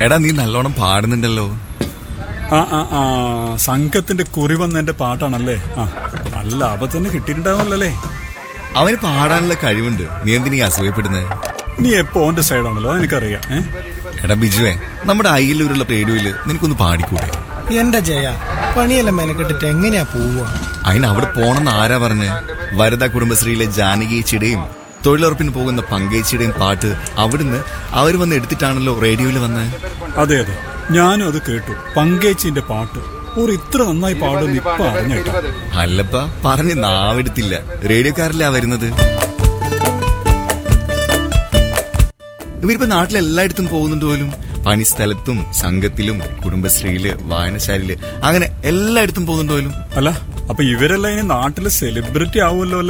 എടാ നീ നല്ലോണം പാടുന്നുണ്ടല്ലോ ആ ആ ആ സംഘത്തിന്റെ കുറി വന്നതിന്റെ പാട്ടാണല്ലേ ആ നല്ല ലാഭത്തിന് കിട്ടിയിട്ടുണ്ടാവുമല്ലേ അവന് പാടാനുള്ള കഴിവുണ്ട് നീ എന്തിനീ അസൂയപ്പെടുന്നത് നീ എപ്പോ ഓന്റെ സൈഡാണല്ലോ എനിക്കറിയാം ഏ എടാ ബിജുവേ നമ്മുടെ അയ്യലൂരുള്ള റേഡിയോയില് നിനക്കൊന്ന് പാടിക്കൂടെ എന്റെ ജയ പണിയെല്ലാം മെനക്കെട്ടിട്ട് എങ്ങനെയാ പോവുക അതിന് അവിടെ പോണെന്ന് ആരാ പറഞ്ഞ് വരദ കുടുംബശ്രീയിലെ ജാനകിയച്ചിയുടെയും തൊഴിലുറപ്പിന് പോകുന്ന പങ്കേച്ചിയുടെയും പാട്ട് അവിടുന്ന് അവർ വന്ന് എടുത്തിട്ടാണല്ലോ റേഡിയോയിൽ വന്ന് അതെ അതെ ഞാനും അത് കേട്ടു പങ്കേച്ചിന്റെ പാട്ട് ഒരു ഇത്ര നന്നായി പാടുമെന്ന് ഇപ്പൊ അറിഞ്ഞേട്ടാ അല്ലപ്പ പറഞ്ഞ് നാവെടുത്തില്ല റേഡിയോക്കാരല്ലേ വരുന്നത് ഇവരിപ്പോ നാട്ടിലെല്ലായിടത്തും പോകുന്നുണ്ട് പോലും പണിസ്ഥലത്തും സംഘത്തിലും കുടുംബശ്രീയില് വായനശാലയില് അങ്ങനെ എല്ലായിടത്തും പോകുന്നുണ്ട് പോലും അല്ല അപ്പൊ ഇവരെല്ലാം ഇനി നാട്ടിലെ സെലിബ്രിറ്റി ആവുമല്ലോ അല്ലേ